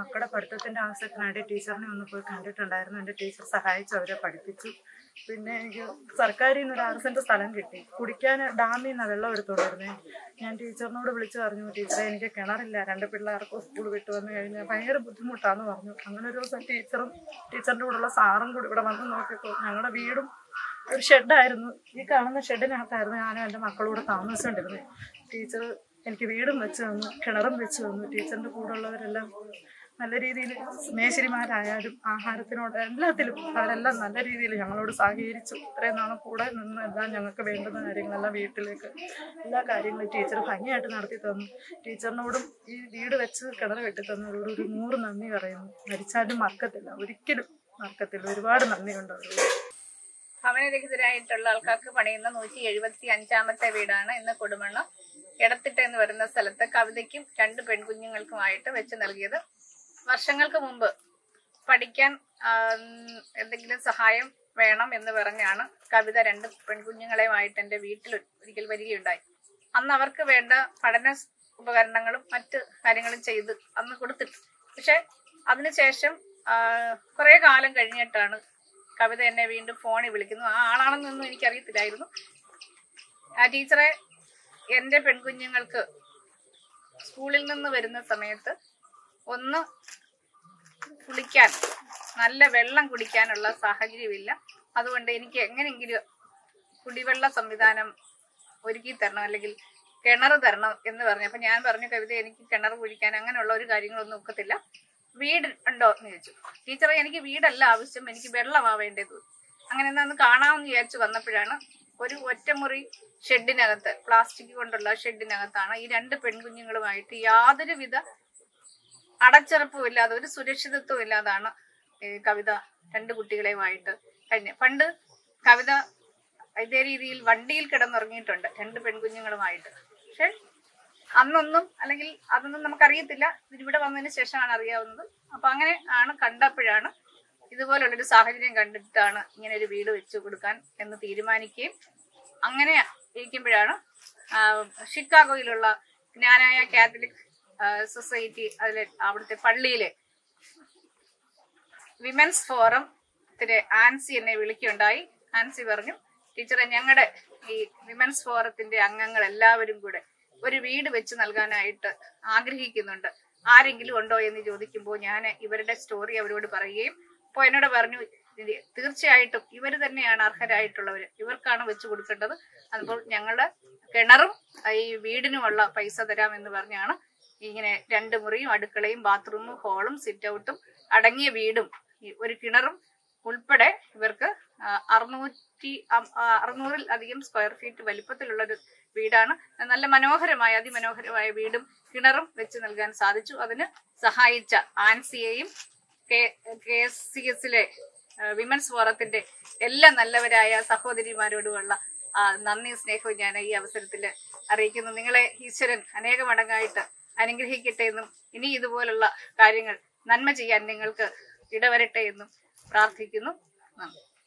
മക്കളുടെ പഠിത്തത്തിൻ്റെ ആവശ്യത്തിനായിട്ട് ടീച്ചറിനെ ഒന്ന് പോയി കണ്ടിട്ടുണ്ടായിരുന്നു എൻ്റെ ടീച്ചർ സഹായിച്ചു അവരെ പഠിപ്പിച്ചു പിന്നെ എനിക്ക് സർക്കാരിൽ നിന്ന് ഒരു ആറ് സെൻറ്റ് സ്ഥലം കിട്ടി കുടിക്കാൻ ഡാമിൽ നിന്നാണ് വെള്ളം എടുത്തുകൊണ്ടിരുന്നത് ഞാൻ ടീച്ചറിനോട് വിളിച്ചു പറഞ്ഞു ടീച്ചറെ എനിക്ക് കിണറില്ല രണ്ട് പിള്ളേർക്ക് സ്കൂൾ വിട്ട് വന്നു കഴിഞ്ഞാൽ ഭയങ്കര ബുദ്ധിമുട്ടാന്ന് പറഞ്ഞു അങ്ങനെ ഒരു ദിവസം ടീച്ചറും ടീച്ചറിൻ്റെ കൂടെയുള്ള സാറും കൂടി ഇവിടെ വന്ന് നോക്കിയപ്പോൾ ഞങ്ങളുടെ വീടും ഒരു ഷെഡായിരുന്നു ഈ കാണുന്ന ഷെഡിനകത്തായിരുന്നു ഞാനും എൻ്റെ മക്കളൂടെ താമസിച്ചുകൊണ്ടിരുന്നത് ടീച്ചർ എനിക്ക് വീടും വെച്ച് തന്നു കിണറും വെച്ച് തന്നു ടീച്ചറിൻ്റെ കൂടെയുള്ളവരെല്ലാം നല്ല രീതിയിൽ മേശരിമാരായാലും ആഹാരത്തിനോട് എല്ലാത്തിലും അവരെല്ലാം നല്ല രീതിയിൽ ഞങ്ങളോട് സഹകരിച്ചു ഇത്രയും നാളും കൂടെ നിന്ന് എല്ലാം ഞങ്ങൾക്ക് വേണ്ടുന്ന കാര്യങ്ങളെല്ലാം വീട്ടിലേക്ക് എല്ലാ കാര്യങ്ങളും ടീച്ചർ ഭംഗിയായിട്ട് നടത്തി തന്നു ടീച്ചറിനോടും ഈ വീട് വെച്ച് കിണർ കെട്ടി തന്നവരോട് ഒരു നൂറ് നന്ദി പറയുന്നു മരിച്ചാലും മറക്കത്തില്ല ഒരിക്കലും മറക്കത്തില്ല ഒരുപാട് നന്ദിയുണ്ട് അവരോട് ഭവനരഹിതരായിട്ടുള്ള ആൾക്കാർക്ക് പണിയുന്ന നൂറ്റി എഴുപത്തി അഞ്ചാമത്തെ വീടാണ് ഇന്ന് കൊടുമണ്ണ് എടത്തിട്ട് എന്ന് പറയുന്ന സ്ഥലത്ത് കവിതയ്ക്കും രണ്ട് പെൺകുഞ്ഞുങ്ങൾക്കുമായിട്ട് വെച്ച് നൽകിയത് വർഷങ്ങൾക്ക് മുമ്പ് പഠിക്കാൻ ആം, എന്തെങ്കിലും സഹായം വേണം എന്ന് പറഞ്ഞാണ് കവിത രണ്ട് പെൺകുഞ്ഞുങ്ങളെയുമായിട്ട് എൻ്റെ വീട്ടിൽ ഒരിക്കൽ വരികയുണ്ടായി അന്ന് അവർക്ക് വേണ്ട പഠന സ് ഉപകരണങ്ങളും മറ്റ് കാര്യങ്ങളും ചെയ്ത് അന്ന് കൊടുത്തിട്ട് പക്ഷെ അതിനുശേഷം കുറെ കാലം കഴിഞ്ഞിട്ടാണ് കവിത എന്നെ വീണ്ടും ഫോണിൽ വിളിക്കുന്നു ആ ആളാണെന്നൊന്നും എനിക്കറിയത്തില്ലായിരുന്നു ആ ടീച്ചറെ എൻ്റെ പെൺകുഞ്ഞുങ്ങൾക്ക് സ്കൂളിൽ നിന്ന് വരുന്ന സമയത്ത് ഒന്ന് കുളിക്കാൻ നല്ല വെള്ളം കുടിക്കാനുള്ള സാഹചര്യമില്ല അതുകൊണ്ട് എനിക്ക് എങ്ങനെയെങ്കിലും കുടിവെള്ള സംവിധാനം ഒരുക്കി തരണം അല്ലെങ്കിൽ കിണർ തരണം എന്ന് പറഞ്ഞു അപ്പൊ ഞാൻ പറഞ്ഞു കവിത എനിക്ക് കിണർ കുഴിക്കാൻ അങ്ങനെയുള്ള ഒരു കാര്യങ്ങളൊന്നും ഒക്കത്തില്ല വീട് ഉണ്ടോ എന്ന് ചോദിച്ചു ടീച്ചറെ എനിക്ക് വീടല്ല ആവശ്യം എനിക്ക് വെള്ളമാ വേണ്ടത് അങ്ങനെ എന്നാ ഒന്ന് കാണാമെന്ന് വിചാരിച്ചു വന്നപ്പോഴാണ് ഒരു ഒറ്റമുറി ഷെഡിനകത്ത് പ്ലാസ്റ്റിക് കൊണ്ടുള്ള ഷെഡിനകത്താണ് ഈ രണ്ട് പെൺകുഞ്ഞുങ്ങളുമായിട്ട് യാതൊരുവിധ അടച്ചുറപ്പും ഇല്ലാതെ ഒരു സുരക്ഷിതത്വം ഇല്ലാതാണ് ഈ കവിത രണ്ട് കുട്ടികളെയുമായിട്ട് കഴിഞ്ഞ പണ്ട് കവിത ഇതേ രീതിയിൽ വണ്ടിയിൽ കിടന്നുറങ്ങിയിട്ടുണ്ട് രണ്ട് പെൺകുഞ്ഞുങ്ങളുമായിട്ട് പക്ഷെ അന്നൊന്നും അല്ലെങ്കിൽ അതൊന്നും നമുക്കറിയത്തില്ല ഇതിവിടെ വന്നതിന് ശേഷമാണ് അറിയാവുന്നത് അപ്പൊ അങ്ങനെ ആണ് കണ്ടപ്പോഴാണ് ഇതുപോലുള്ളൊരു സാഹചര്യം കണ്ടിട്ടാണ് ഇങ്ങനെ ഒരു വീട് വെച്ചു കൊടുക്കാൻ എന്ന് തീരുമാനിക്കുകയും അങ്ങനെ ഇരിക്കുമ്പോഴാണ് ആ, ഷിക്കാഗോയിലുള്ള ജ്ഞാനായ കാത്തലിക് ആ, സൊസൈറ്റി അതിലെ അവിടുത്തെ പള്ളിയിലെ വിമൻസ് ഫോറത്തിലെ ആൻസി എന്നെ വിളിക്കുകയുണ്ടായി ആൻസി പറഞ്ഞു ടീച്ചറെ ഞങ്ങളുടെ ഈ വിമൻസ് ഫോറത്തിന്റെ അംഗങ്ങൾ എല്ലാവരും കൂടെ ഒരു വീട് വെച്ച് നൽകാനായിട്ട് ആഗ്രഹിക്കുന്നുണ്ട് ആരെങ്കിലും ഉണ്ടോ എന്ന് ചോദിക്കുമ്പോൾ ഞാൻ ഇവരുടെ സ്റ്റോറി അവരോട് പറയുകയും അപ്പോൾ എന്നോട് പറഞ്ഞു "ഇത് തീർച്ചയായിട്ടും ഇവർ തന്നെയാണ് അർഹരായിട്ടുള്ളവർ ഇവർക്കാണ് വെച്ച് കൊടുക്കേണ്ടത് അപ്പോൾ ഞങ്ങളുടെ കിണറും ഈ വീടിനുമുള്ള പൈസ തരാം എന്ന് പറഞ്ഞാണ് ഇങ്ങനെ രണ്ട് മുറിയും അടുക്കളയും ബാത്റൂമും ഹോളും സിറ്റ് ഔട്ടും അടങ്ങിയ വീടും ഈ ഒരു കിണറും ഉൾപ്പെടെ ഇവർക്ക് ആ, അറുന്നൂറ്റി അം- ആ, അറുന്നൂറിൽ അധികം സ്ക്വയർ ഫീറ്റ് വലിപ്പത്തിലുള്ള ഒരു വീടാണ് നല്ല മനോഹരമായ അതിമനോഹരമായ വീടും കിണറും വെച്ച് നൽകാൻ സാധിച്ചു അതിന് സഹായിച്ച ആൻസിയെയും കെ കെ എസ് സി എസിലെ വിമൻസ് ഫോറത്തിന്റെ എല്ലാ നല്ലവരായ സഹോദരിമാരോടുമുള്ള ആ, നന്ദി സ്നേഹവും ഞാൻ ഈ അവസരത്തിൽ അറിയിക്കുന്നു നിങ്ങളെ ഈശ്വരൻ അനേക മടങ്ങായിട്ട് അനുഗ്രഹിക്കട്ടെ എന്നും ഇനി ഇതുപോലുള്ള കാര്യങ്ങൾ നന്മ ചെയ്യാൻ നിങ്ങൾക്ക് ഇടവരട്ടെ എന്നും പ്രാർത്ഥിക്കുന്നു നന്ദി